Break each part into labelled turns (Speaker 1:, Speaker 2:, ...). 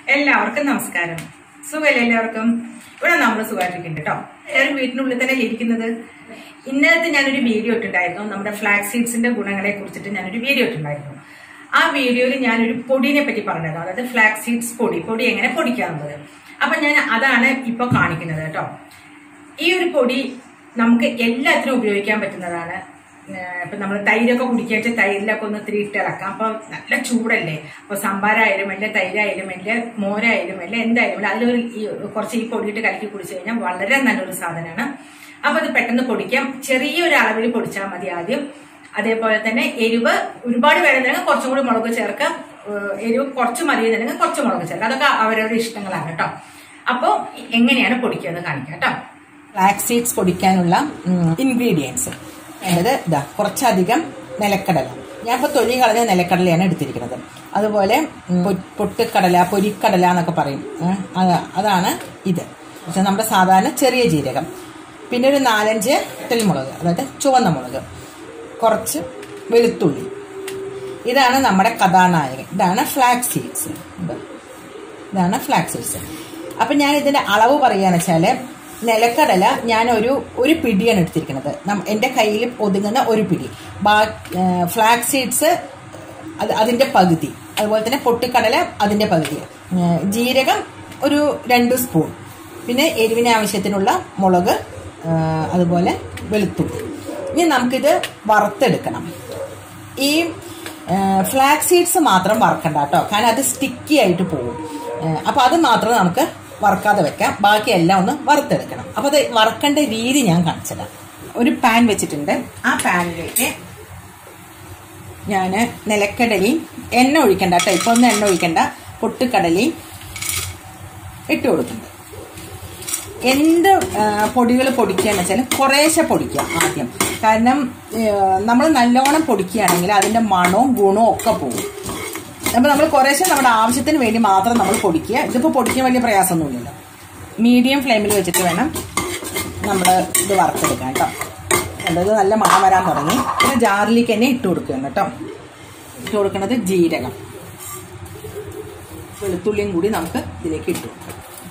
Speaker 1: എല്ലാവർക്കും നമസ്കാരം സുഖമല്ലേ എല്ലാവർക്കും ഇവിടെ നമ്മൾ സുഖമായിട്ടിരിക്കുന്നുണ്ട് കേട്ടോ എല്ലാവരും വീട്ടിനുള്ളിൽ തന്നെ ഇരിക്കുന്നത് ഇന്നലത്തെ ഞാനൊരു വീഡിയോ ഇട്ടുണ്ടായിരുന്നു നമ്മുടെ ഫ്ലാക്സ് സീഡ്സിന്റെ ഗുണങ്ങളെ കുറിച്ചിട്ട് ഞാനൊരു വീഡിയോ ഇട്ടുണ്ടായിരുന്നു ആ വീഡിയോയിൽ ഞാനൊരു പൊടിനെ പറ്റി പറഞ്ഞത് അതായത് ഫ്ലാക്സ് സീഡ്സ് പൊടി പൊടി എങ്ങനെ പൊടിക്കാവുന്നത് അപ്പൊ ഞാൻ അതാണ് ഇപ്പൊ കാണിക്കുന്നത് കേട്ടോ ഈ ഒരു പൊടി നമുക്ക് എല്ലാത്തിനും ഉപയോഗിക്കാൻ പറ്റുന്നതാണ് ഏഹ് ഇപ്പൊ നമ്മൾ തൈരൊക്കെ കുടിക്കാൻ വെച്ചാൽ തൈരിലൊക്കെ ഒന്ന് ഇത്തിരി ഇട്ടിളക്കാം അപ്പൊ നല്ല ചൂടല്ലേ അപ്പൊ സംഭാരായാലും അല്ലെ തൈരായാലും അല്ലെ മോരായാലും അല്ലെ എന്തായാലും അല്ല അതിലൊരു ഈ കുറച്ച് ഈ പൊടിയിട്ട് കലക്കി കുടിച്ചു കഴിഞ്ഞാൽ വളരെ നല്ലൊരു സാധനമാണ് അപ്പൊ അത് പെട്ടെന്ന് പൊടിക്കാം ചെറിയൊരു അളവിൽ പൊടിച്ചാൽ മതി ആദ്യം അതേപോലെ തന്നെ എരിവ് ഒരുപാട് വേണമെന്നുണ്ടെങ്കിൽ കുറച്ചും കൂടി മുളക് ചേർക്കാം ഏഹ് എരിവ് കുറച്ച് മതി എന്നുണ്ടെങ്കിൽ കുറച്ച് മുളക് ചേർക്കാം അതൊക്കെ അവരവരുടെ ഇഷ്ടങ്ങളാണ് കേട്ടോ അപ്പോൾ എങ്ങനെയാണ് പൊടിക്കുക എന്ന് കാണിക്കാം കേട്ടോ
Speaker 2: ഫ്ലാക്സ് സീഡ്സ് പൊടിക്കാനുള്ള ഇൻഗ്രീഡിയൻസ് അതായത് ഇതാ കുറച്ചധികം നിലക്കടല ഞാൻ ഇപ്പോൾ തൊലി കളഞ്ഞ നിലക്കടലയാണ് എടുത്തിരിക്കുന്നത് അതുപോലെ ഉം, പൊ- പൊട്ടുക്കടല പൊരിക്കടല എന്നൊക്കെ പറയും ഏ, അത്- അതാണ് ഇത് പക്ഷെ നമ്മുടെ സാധാരണ ചെറിയ ജീരകം പിന്നെ ഒരു നാലഞ്ച് തെൽമുളക് അതായത് ചുവന്ന മുളക് കുറച്ച് വെളുത്തുള്ളി ഇതാണ് നമ്മുടെ കഥാനായകൻ ഇതാണ് ഫ്ലാക്സ് സീഡ്സ് ഇതാണ് ഫ്ലാക്സ് സീഡ്സ് അപ്പൊ ഞാൻ ഇതിന്റെ അളവ് പറയുകയാണെന്ന് വെച്ചാല് നിലക്കടല ഞാൻ ഒരു ഒരു പിടിയാണ് എടുത്തിരിക്കുന്നത് നം- എന്റെ കയ്യിൽ ഒതുങ്ങുന്ന ഒരു പിടി ഫ്ലാക്സ് സീഡ്സ് അത് അതിന്റെ പകുതി അതുപോലെ തന്നെ പൊട്ടിക്കടല അതിന്റെ പകുതി ഏഹ് ജീരകം ഒരു രണ്ട് സ്പൂൺ പിന്നെ എരിവിന് ആവശ്യത്തിനുള്ള മുളക് ഏഹ് അതുപോലെ വെളുത്തുള്ളി ഇനി നമുക്കിത് വറുത്തെടുക്കണം ഈ ഫ്ലാക്സ് സീഡ്സ് മാത്രം വറക്കണ്ട കേട്ടോ കാരണം അത് സ്റ്റിക്കി ആയിട്ട് പോകും ഏഹ് അപ്പൊ അത് മാത്രം നമുക്ക് വറക്കാതെ വെക്കാം ബാക്കി എല്ലാം ഒന്ന് വറുത്തെടുക്കണം അപ്പൊ അത് വറക്കേണ്ട രീതി ഞാൻ കാണിച്ചുതരാം ഒരു പാൻ വെച്ചിട്ടുണ്ട് ആ പാനിലേക്ക് ഞാൻ നിലക്കടലയും എണ്ണ ഒഴിക്കണ്ട കേട്ടോ ഇപ്പൊ ഒന്നും എണ്ണ ഒഴിക്കണ്ട പൊട്ടുകടലയും ഇട്ട് കൊടുക്കുന്നുണ്ട് എന്ത് പൊടികൾ പൊടിക്കുകയെന്ന് വെച്ചാൽ കുറേശ്ശെ പൊടിക്കുക ആദ്യം കാരണം നമ്മൾ നല്ലോണം പൊടിക്കുകയാണെങ്കിൽ അതിന്റെ മണവും ഗുണവും ഒക്കെ പോകും അപ്പൊ നമ്മൾ കുറേശ്ശെ നമ്മുടെ ആവശ്യത്തിന് വേണ്ടി മാത്രം നമ്മൾ പൊടിക്കുക ഇതിപ്പോൾ പൊടിക്കാൻ വലിയ പ്രയാസമൊന്നുമില്ലല്ലോ മീഡിയം ഫ്ലെയിമിൽ വെച്ചിട്ട് വേണം നമ്മൾ ഇത് വറുത്തെടുക്കാൻ കേട്ടോ കണ്ടോ, ഇത് നല്ല മണം വരാൻ തുടങ്ങി പിന്നെ ജാറിലേക്ക് തന്നെ ഇട്ട് കൊടുക്കുകയാണ് കേട്ടോ ഇട്ട് കൊടുക്കുന്നത് ജീരകം വെളുത്തുള്ളിയും കൂടി നമുക്ക് ഇതിലേക്ക് ഇട്ടു കൊടുക്കാം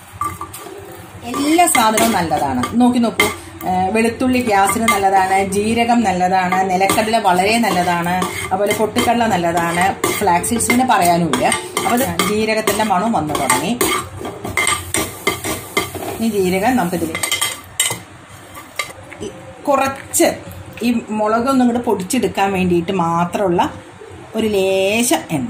Speaker 2: എല്ലാ സാധനവും നല്ലതാണ് നോക്കി നോക്കൂ ഏഹ് വെളുത്തുള്ളി ഗ്യാസിന് നല്ലതാണ് ജീരകം നല്ലതാണ് നിലക്കടല വളരെ നല്ലതാണ് അതുപോലെ പൊട്ടിക്കടല നല്ലതാണ് ഫ്ലാക്സ് സീഡ്സിന് പറയാനുമില്ല അപ്പോൾ ഇത് ജീരകത്തിന്റെ മണം വന്നു തുടങ്ങി ഈ ജീരകം നമുക്കിതിൽ ഈ കുറച്ച് ഈ മുളകൊന്നും ഇങ്ങോട്ട് പൊടിച്ചെടുക്കാൻ വേണ്ടിയിട്ട് മാത്രമുള്ള ഒരു ലേശ എണ്ണ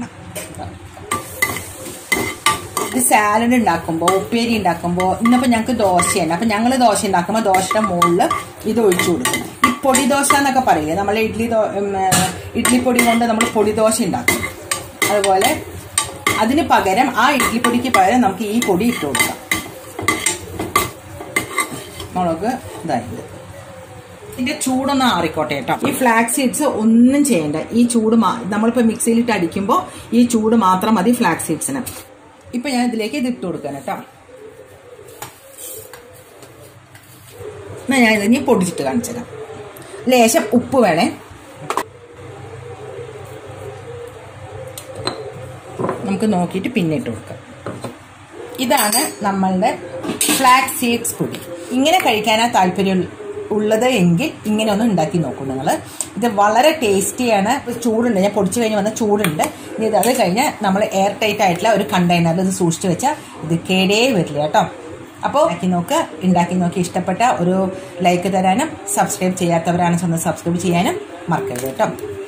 Speaker 2: ഇത് സാലഡ് ഉണ്ടാക്കുമ്പോൾ ഉപ്പേരി ഉണ്ടാക്കുമ്പോൾ ഇന്നിപ്പോൾ ഞങ്ങൾക്ക് ദോശയാണ് അപ്പം ഞങ്ങൾ ദോശ ഉണ്ടാക്കുമ്പോൾ ദോശയുടെ മുകളിൽ ഇത് ഒഴിച്ചു കൊടുക്കും ഈ പൊടി ദോശ എന്നൊക്കെ പറയില്ലേ നമ്മൾ ഇഡ്ഡലി ദോ ഉം, ഏഹ്, ഇഡ്ഡലി പൊടി കൊണ്ട് നമ്മൾ പൊടി ദോശ ഉണ്ടാക്കും അതുപോലെ അതിന് പകരം ആ ഇഡ്ഡലി പൊടിക്ക് പകരം നമുക്ക് ഈ പൊടി ഇട്ട് കൊടുക്കാം മുളക് ഇതായത് ഇതിന്റെ ചൂടൊന്ന് ആറിക്കോട്ടെ കേട്ടോ ഈ ഫ്ലാക്സ് സീഡ്സ് ഒന്നും ചെയ്യണ്ട ഈ ചൂട് മാ- നമ്മളിപ്പോ മിക്സിയിലിട്ട് അടിക്കുമ്പോൾ ഈ ചൂട് മാത്രം മതി ഫ്ലാക്സ് സീഡ്സിന് ഇപ്പൊ ഞാൻ ഇതിലേക്ക് ഇത് ഇട്ട് കൊടുക്കാൻ കേട്ടോ എന്നാ ഞാൻ ഇത് ഇനി പൊടിച്ചിട്ട് കാണിച്ചു തരാം ലേശം ഉപ്പ് വേണേ നമുക്ക് നോക്കിയിട്ട് പിന്നെ ഇട്ട് കൊടുക്കാം ഇതാണ് നമ്മളുടെ ഫ്ലാക്സ് സീഡ്സ് പൊടി ഇങ്ങനെ കഴിക്കാനാ താല്പര്യം ഉള്ളത് എങ്കിൽ ഇങ്ങനെ ഒന്ന് ഉണ്ടാക്കി നോക്കൂ നിങ്ങൾ ഇത് വളരെ ടേസ്റ്റിയാണ് ഇപ്പൊ ചൂടുണ്ട് ഞാൻ പൊടിച്ചു കഴിഞ്ഞ് വന്ന ചൂടുണ്ട് ഇനി ഇത് അത് കഴിഞ്ഞ് നമ്മൾ എയർ ടൈറ്റ് ആയിട്ടുള്ള ഒരു കണ്ടെയ്നറിൽ ഇത് സൂക്ഷിച്ചു വെച്ചാൽ ഇത് കേടേ വരില്ല കേട്ടോ അപ്പോൾ ഉണ്ടാക്കി നോക്ക് ഉണ്ടാക്കി നോക്കി ഇഷ്ടപ്പെട്ട ഒരു ലൈക്ക് തരാനും സബ്സ്ക്രൈബ് ചെയ്യാത്തവരാണ് സ്വന്തം സബ്സ്ക്രൈബ് ചെയ്യാനും മറക്കരുത് കേട്ടോ